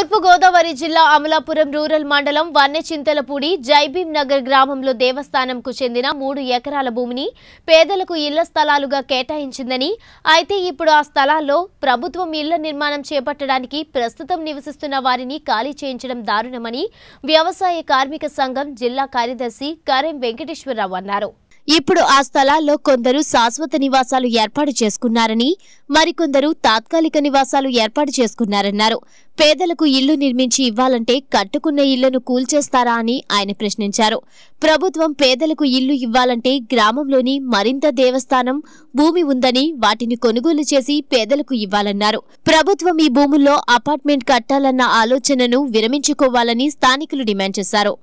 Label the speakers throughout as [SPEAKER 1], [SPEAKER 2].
[SPEAKER 1] తూర్పు గోదావరి జిల్లా అమలాపురం రూరల్ మండలం వన్నెచింతలపూడి జైభీం నగర్ గ్రామంలో దేవస్థానంకు చెందిన మూడు ఎకరాల భూమిని పేదలకు ఇళ్ల స్థలాలుగా కేటాయించిందని అయితే ఇప్పుడు ఆ స్థలాల్లో ప్రభుత్వం ఇళ్ల నిర్మాణం చేపట్టడానికి ప్రస్తుతం నివసిస్తున్న వారిని ఖాళీ చేయించడం దారుణమని వ్యవసాయ కార్మిక సంఘం జిల్లా కార్యదర్శి కరెం వెంకటేశ్వరరావు అన్నారు ఇప్పుడు ఆ స్థలాల్లో కొందరు శాశ్వత నివాసాలు ఏర్పాటు చేసుకున్నారని మరికొందరు తాత్కాలిక నివాసాలు ఏర్పాటు చేసుకున్నారన్నారు పేదలకు ఇల్లు నిర్మించి ఇవ్వాలంటే కట్టుకున్న ఇళ్లను కూల్చేస్తారా అని ఆయన ప్రశ్నించారు ప్రభుత్వం పేదలకు ఇల్లు ఇవ్వాలంటే గ్రామంలోని మరింత దేవస్థానం భూమి ఉందని వాటిని కొనుగోలు చేసి పేదలకు ఇవ్వాలన్నారు ప్రభుత్వం ఈ భూముల్లో అపార్ట్మెంట్ కట్టాలన్న ఆలోచనను విరమించుకోవాలని స్థానికులు డిమాండ్ చేశారు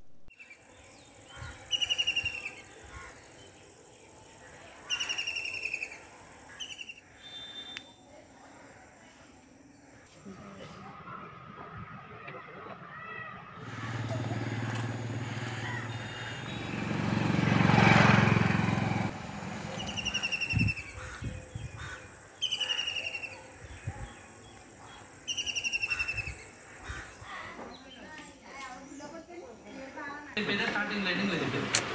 [SPEAKER 2] పెద్ద స్టార్టింగ్ లైటింగ్ లేదు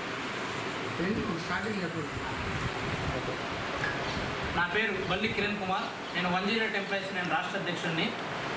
[SPEAKER 2] నా పేరు బల్లి కిరణ్ కుమార్ నేను వన్ జీరో ఎంప్లాయీస్ నేను రాష్ట్ర అధ్యక్షుడిని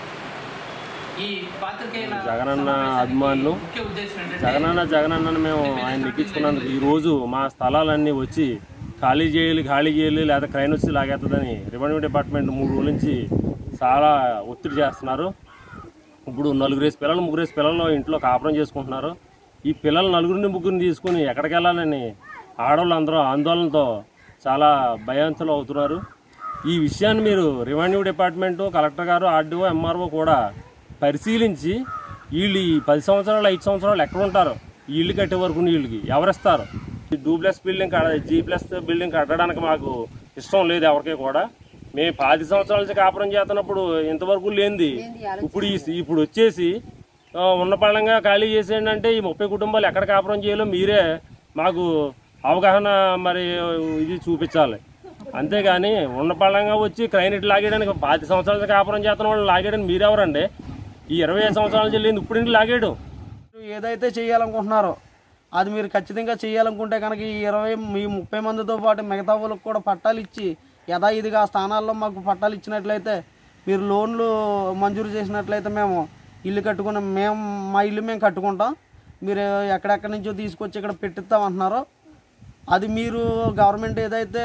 [SPEAKER 2] ఈ పాత్రికేయ
[SPEAKER 3] జగనన్న
[SPEAKER 2] సమావేశానికి
[SPEAKER 3] అభిమానులు
[SPEAKER 2] ముఖ్య ఉద్దేశం ఏంటంటే
[SPEAKER 3] జగనన్న జగనన్నను మేము ఆయన ఎక్కించుకున్నందుకు ఈ రోజు మా స్థలాలన్నీ వచ్చి ఖాళీ చేయాలి ఖాళీ చేయాలి లేదా క్రైన్ వచ్చి లాగేస్తుందని రెవెన్యూ డిపార్ట్మెంట్ మూడు రోజుల నుంచి చాలా ఒత్తిడి చేస్తున్నారు ఇప్పుడు నలుగురేసి పిల్లలు ముగ్గురేసి పిల్లలు ఇంట్లో కాపురం చేసుకుంటున్నారు ఈ పిల్లలు నలుగురిని ముగ్గురిని తీసుకుని ఎక్కడికి వెళ్ళాలని ఆడవాళ్ళందరూ ఆందోళనతో చాలా భయాంతులు అవుతున్నారు ఈ విషయాన్ని మీరు రెవెన్యూ డిపార్ట్మెంటు కలెక్టర్ గారు ఆర్డీఓ ఎంఆర్ఓ కూడా పరిశీలించి వీళ్ళు ఈ పది సంవత్సరాలు ఐదు సంవత్సరాలు ఎక్కడ ఉంటారు ఈ ఇల్లు కట్టే వరకు వీళ్ళకి ఎవరిస్తారు ఈ డూప్లెక్స్ బిల్డింగ్ కడ జీ ప్లస్ బిల్డింగ్ కట్టడానికి మాకు ఇష్టం లేదు ఎవరికి కూడా మేము పాతి సంవత్సరాల నుంచి కాపురం చేస్తున్నప్పుడు ఇంతవరకు లేనిది ఇప్పుడు ఈ- ఇప్పుడు వచ్చేసి ఆ, ఉన్న పళ్ళంగా ఖాళీ చేసేయండి అంటే ఈ ముప్పై కుటుంబాలు ఎక్కడ కాపురం చేయాలో మీరే మాకు అవగాహన మరి ఇది చూపించాలి అంతేగాని ఉన్న పళ్ళంగా వచ్చి క్రైనట్ లాగేయడానికి పాతి సంవత్సరాల నుంచి కాపురం చేస్తున్న వాళ్ళు లాగేయడానికి మీరెవరండి ఈ ఇరవై ఐదు సంవత్సరాల నుంచి వెళ్ళింది ఇప్పుడు ఇంటి లాగేయడం
[SPEAKER 4] మీరు ఏదైతే చేయాలనుకుంటున్నారో అది మీరు ఖచ్చితంగా చేయాలనుకుంటే కనుక ఈ ఇరవై ఈ ముప్పై మందితో పాటు మిగతా వాళ్ళకి కూడా పట్టాలు ఇచ్చి యథావిధిగా ఆ స్థానాల్లో మాకు పట్టాలు ఇచ్చినట్లయితే మీరు లోన్లు మంజూరు చేసినట్లయితే మేము ఇల్లు కట్టుకుని మేము మా ఇల్లు మేము కట్టుకుంటాం మీరు ఎక్కడెక్కడి నుంచో తీసుకొచ్చి ఇక్కడ పెట్టిస్తాం అంటున్నారో అది మీరు గవర్నమెంట్ ఏదైతే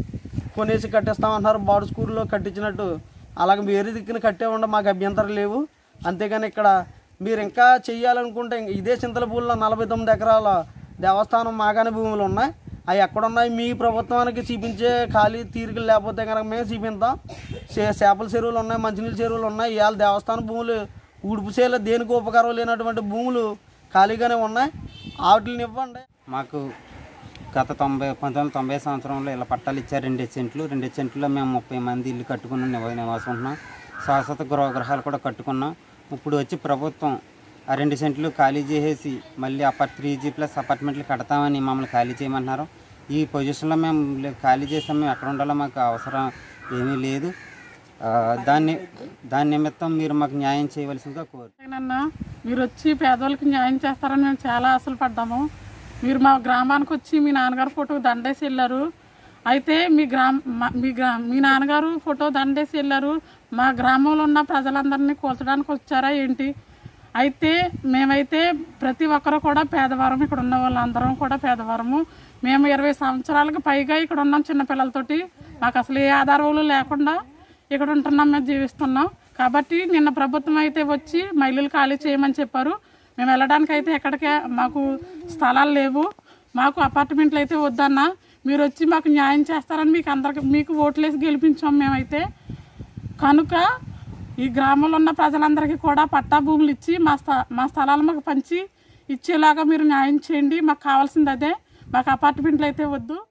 [SPEAKER 4] కొనేసి కట్టిస్తామంటున్నారో బాడు స్కూల్లో కట్టించినట్టు అలాగే వేరే దిక్కున కట్టే ఉండ మాకు అభ్యంతరం లేవు అంతేగాని ఇక్కడ మీరు ఇంకా చెయ్యాలనుకుంటే ఇంక ఇదే చింతలపూడిలో నలభై తొమ్మిది ఎకరాల దేవస్థానం మాగానే భూములు ఉన్నాయి అవి ఎక్కడున్నాయి మీ ప్రభుత్వానికి చూపించే ఖాళీ తీరికలు లేకపోతే కనుక మేము చూపిస్తాం చే- చేపల చెరువులు ఉన్నాయి మంచినీళ్ళ చెరువులు ఉన్నాయి ఇవాళ దేవస్థానం భూములు ఉడుపు చేయాలి దేనికి ఉపకారం లేనటువంటి భూములు ఖాళీగానే ఉన్నాయి వాటిని ఇవ్వండి
[SPEAKER 5] మాకు గత తొంభై పంతొమ్మిది వందల తొంభై సంవత్సరంలో ఇలా పట్టాలు ఇచ్చారు రెండు సెంట్లు రెండు సెంట్లో మేము ముప్పై మంది ఇల్లు కట్టుకుని నివ నివాసం ఉంటున్నాం శాశ్వత గృహ గృహాలు కూడా కట్టుకున్నాం ఇప్పుడు వచ్చి ప్రభుత్వం ఆ రెండు సెంట్లు ఖాళీ చేసేసి మళ్ళీ అపార్ట్ త్రీ జీ ప్లస్ అపార్ట్మెంట్లు కడతామని మమ్మల్ని ఖాళీ చేయమంటున్నారు ఈ పొజిషన్లో మేము లే- ఖాళీ చేస్తాం మేము ఎక్కడ ఉండాలో మాకు అవసరం ఏమీ లేదు ఆ, దాన్ని దాని నిమిత్తం మీరు మాకు న్యాయం చేయవలసిందిగా కోరు
[SPEAKER 6] జగనన్న మీరు వచ్చి పేదవాళ్ళకి న్యాయం చేస్తారని మేము చాలా ఆశలు పడ్డాము మీరు మా గ్రామానికి వచ్చి మీ నాన్నగారు ఫోటో దండేసి వెళ్ళారు అయితే మీ గ్రామ మా- మీ గ్రా మీ నాన్నగారు ఫోటో దండేసి వెళ్ళారు మా గ్రామంలో ఉన్న ప్రజలందరినీ కూల్చడానికి వచ్చారా ఏంటి అయితే మేమైతే ప్రతి ఒక్కరు కూడా పేదవారం ఇక్కడ ఉన్న వాళ్ళందరం కూడా పేదవారము మేము ఇరవై సంవత్సరాలకు పైగా ఇక్కడ ఉన్నాం చిన్నపిల్లలతోటి మాకు అసలు ఏ ఆధారాలు లేకుండా ఇక్కడ ఉంటున్నాం మేము జీవిస్తున్నాం కాబట్టి నిన్న ప్రభుత్వం అయితే వచ్చి మా ఇల్లులు ఖాళీ చేయమని చెప్పారు మేము వెళ్ళడానికి అయితే ఎక్కడికే మాకు స్థలాలు లేవు మాకు అపార్ట్మెంట్లు అయితే వద్దన్నా మీరు వచ్చి మాకు న్యాయం చేస్తారని మీకు అందరికి మీకు ఓట్లేసి గెలిపించాం మేమైతే కనుక ఈ గ్రామంలో ఉన్న ప్రజలందరికీ కూడా పట్టా భూములు ఇచ్చి మా స్థ మా స్థలాలు మాకు పంచి ఇచ్చేలాగా మీరు న్యాయం చేయండి మాకు కావాల్సింది అదే మాకు అపార్ట్మెంట్లు అయితే వద్దు